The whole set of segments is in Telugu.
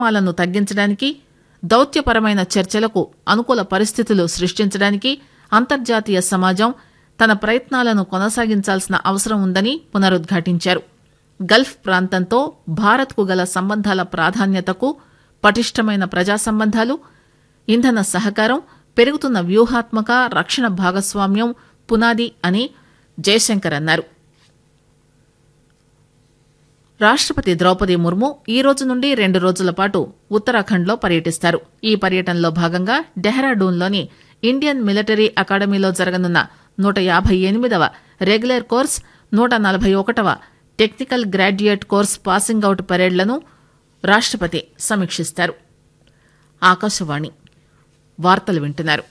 పరిణామాలను తగ్గించడానికి దౌత్యపరమైన చర్చలకు అనుకూల పరిస్థితులు సృష్టించడానికి అంతర్జాతీయ సమాజం తన ప్రయత్నాలను కొనసాగించాల్సిన అవసరం ఉందని పునరుద్ఘాటించారు గల్ఫ్ ప్రాంతంతో భారత్కు గల సంబంధాల ప్రాధాన్యతకు పటిష్టమైన ప్రజా సంబంధాలు ఇంధన సహకారం పెరుగుతున్న వ్యూహాత్మక రక్షణ భాగస్వామ్యం పునాది అని జయశంకర్ అన్నారు రాష్టపతి ద్రౌపది ముర్ము ఈ రోజు నుండి రెండు రోజుల పాటు ఉత్తరాఖండ్లో పర్యటిస్తారు ఈ పర్యటనలో భాగంగా డెహ్రాడూన్లోని ఇండియన్ మిలిటరీ అకాడమీలో జరగనున్న నూట యాభై ఎనిమిదవ రెగ్యులర్ కోర్స్ నూట నలభై ఒకటవ technical graduate course passing out పరేడ్లను రాష్టపతి సమీక్షిస్తారు ఆకాశవాణి వార్తలు వింటున్నారు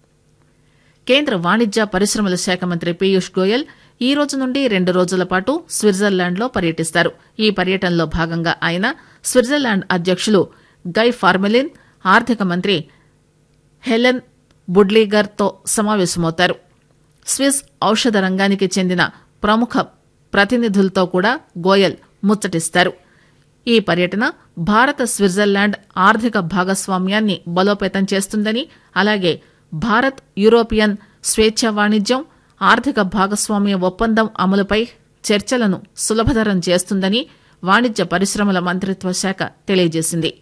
కేంద్ర వాణిజ్య పరిశ్రమల శాఖ మంత్రి పీయూష్ గోయల్ ఈ రోజు నుండి రెండు రోజుల పాటు స్విట్జర్లాండ్లో పర్యటిస్తారు ఈ పర్యటనలో భాగంగా ఆయన స్విట్జర్లాండ్ అధ్యకులు గై ఫార్మెలిన్ ఆర్థిక మంత్రి హెలెన్ బుడ్లీగర్తో సమావేశమవుతారు స్విస్ ఔషధ రంగానికి చెందిన ప్రముఖ ప్రతినిధులతో కూడా గోయల్ ముచ్చటిస్తారు ఈ పర్యటన భారత స్విట్జర్లాండ్ ఆర్థిక భాగస్వామ్యాన్ని బలోపేతం చేస్తుందని అలాగే భారత్ యూరోపియన్ స్వేచ్ఛ వాణిజ్యం ఆర్థిక భాగస్వామ్య ఒప్పందం అమలుపై చర్చలను సులభతరం చేస్తుందని వాణిజ్య పరిశ్రమల మంత్రిత్వ శాఖ తెలియజేసింది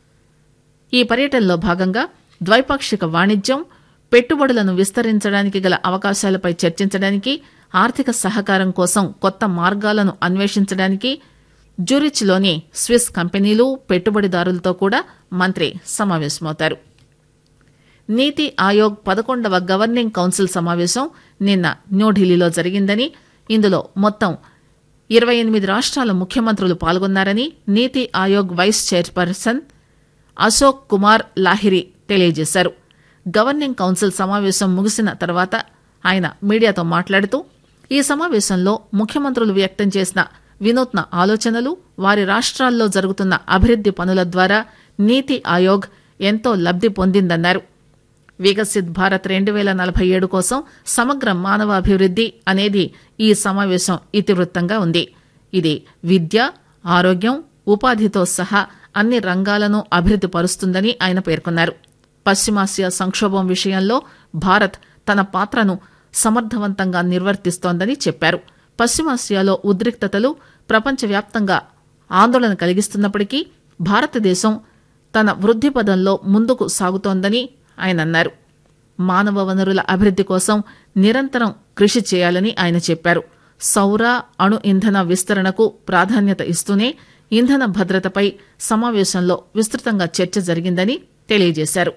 ఈ పర్యటనలో భాగంగా ద్వైపాక్షిక వాణిజ్యం పెట్టుబడులను విస్తరించడానికి గల అవకాశాలపై చర్చించడానికి ఆర్థిక సహకారం కోసం కొత్త మార్గాలను అన్వేషించడానికి జూరిచ్లోని స్విస్ కంపెనీలు పెట్టుబడిదారులతో కూడా మంత్రి సమావేశమవుతారు నీతి ఆయోగ్ పదకొండవ గవర్నింగ్ కౌన్సిల్ సమావేశం నిన్న న్యూఢిల్లీలో జరిగిందని ఇందులో మొత్తం ఇరవై ఎనిమిది రాష్ట్రాల ముఖ్యమంత్రులు పాల్గొన్నారని నీతి ఆయోగ్ వైస్ చైర్పర్సన్ అశోక్ కుమార్ లాహిరి తెలియజేశారు గవర్నింగ్ కౌన్సిల్ సమావేశం ముగిసిన తర్వాత ఆయన మీడియాతో మాట్లాడుతూ ఈ సమావేశంలో ముఖ్యమంత్రులు వ్యక్తం చేసిన వినూత్న ఆలోచనలు వారి రాష్ట్రాల్లో జరుగుతున్న అభివృద్ది పనుల ద్వారా నీతి ఆయోగ్ ఎంతో లబ్ది పొందిందన్నారు వికసిత్ భారత్ రెండు వేల నలభై ఏడు కోసం సమగ్ర మానవాభివృద్ది అనేది ఈ సమావేశం ఇతివృత్తంగా ఉంది ఇది విద్య ఆరోగ్యం ఉపాధితో సహా అన్ని రంగాలను అభివృద్ది పరుస్తుందని ఆయన పేర్కొన్నారు పశ్చిమాసియా సంక్షోభం విషయంలో భారత్ తన పాత్రను సమర్థవంతంగా నిర్వర్తిస్తోందని చెప్పారు పశ్చిమాసియాలో ఉద్రిక్తతలు ప్రపంచవ్యాప్తంగా ఆందోళన కలిగిస్తున్నప్పటికీ భారతదేశం తన వృద్ది పదంలో ముందుకు సాగుతోందని ఆయన అన్నారు మానవ వనరుల అభివృద్ది కోసం నిరంతరం కృషి చేయాలని ఆయన చెప్పారు సౌర అణు ఇంధన విస్తరణకు ప్రాధాన్యత ఇస్తూనే ఇంధన భద్రతపై సమావేశంలో విస్తృతంగా చర్చ జరిగిందని తెలియజేశారు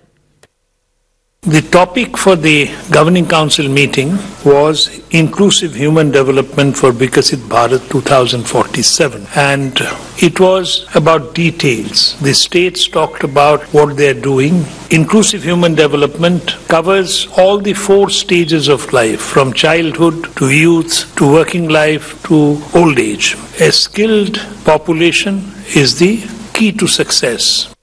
The topic for the Governing Council meeting was Inclusive Human Development for Vikasit Bharat 2047 and it was about details. The states talked about what they are doing. Inclusive human development covers all the four stages of life from childhood to youth to working life to old age. A skilled population is the key to success.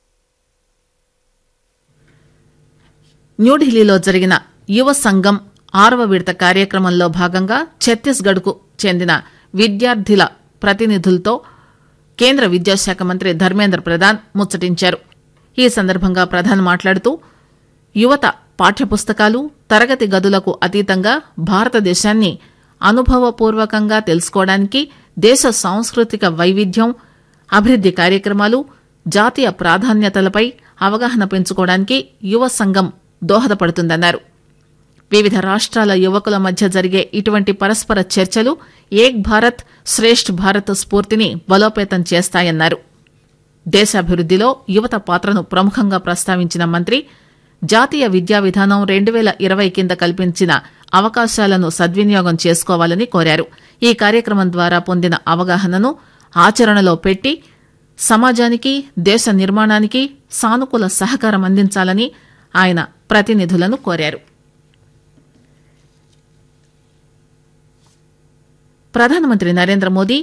న్యూఢిల్లీలో జరిగిన యువ సంఘం ఆరవ విడత కార్యక్రమంలో భాగంగా ఛత్తీస్గఢ్ కు చెందిన విద్యార్థుల ప్రతినిధులతో కేంద్ర విద్యాశాఖ మంత్రి ధర్మేంద్ర ప్రధాన్ ముచ్చటించారు ఈ సందర్భంగా ప్రధాన్ మాట్లాడుతూ యువత పాఠ్యపుస్తకాలు తరగతి గదులకు అతీతంగా భారతదేశాన్ని అనుభవపూర్వకంగా తెలుసుకోవడానికి దేశ సాంస్కృతిక వైవిధ్యం అభివృద్ది కార్యక్రమాలు జాతీయ ప్రాధాన్యతలపై అవగాహన పెంచుకోవడానికి యువ సంఘం దోహదపడుతుందన్నారు వివిధ రాష్ట్రాల యువకుల మధ్య జరిగే ఇటువంటి పరస్పర చర్చలు ఏక్ భారత్ శ్రేష్ఠ్ భారత్ స్ఫూర్తిని బలోపేతం చేస్తాయన్నారు దేశాభివృద్దిలో యువత పాత్రను ప్రముఖంగా ప్రస్తావించిన మంత్రి జాతీయ విద్యా విధానం రెండు వేల ఇరవై కింద కల్పించిన అవకాశాలను సద్వినియోగం చేసుకోవాలని కోరారు ఈ కార్యక్రమం ద్వారా పొందిన అవగాహనను ఆచరణలో పెట్టి సమాజానికి దేశ నిర్మాణానికి సానుకూల సహకారం అందించాలని ఆయన ప్రతినిధులను కోరారు ప్రధానమంత్రి నరేంద్ర మోదీ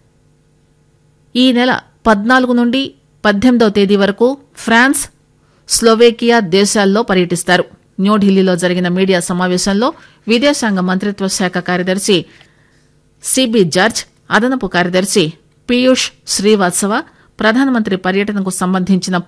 ఈ నెల పద్నాలుగు నుండి పద్దెనిమిదవ తేదీ వరకు ఫ్రాన్స్ స్లోవేకియా దేశాల్లో పర్యటిస్తారు న్యూఢిల్లీలో జరిగిన మీడియా సమావేశంలో విదేశాంగ మంత్రిత్వ శాఖ కార్యదర్శి సిబి జార్జ్ అదనపు కార్యదర్శి పీయూష్ శ్రీవాత్సవ ప్రధానమంత్రి పర్యటనకు సంబంధించిన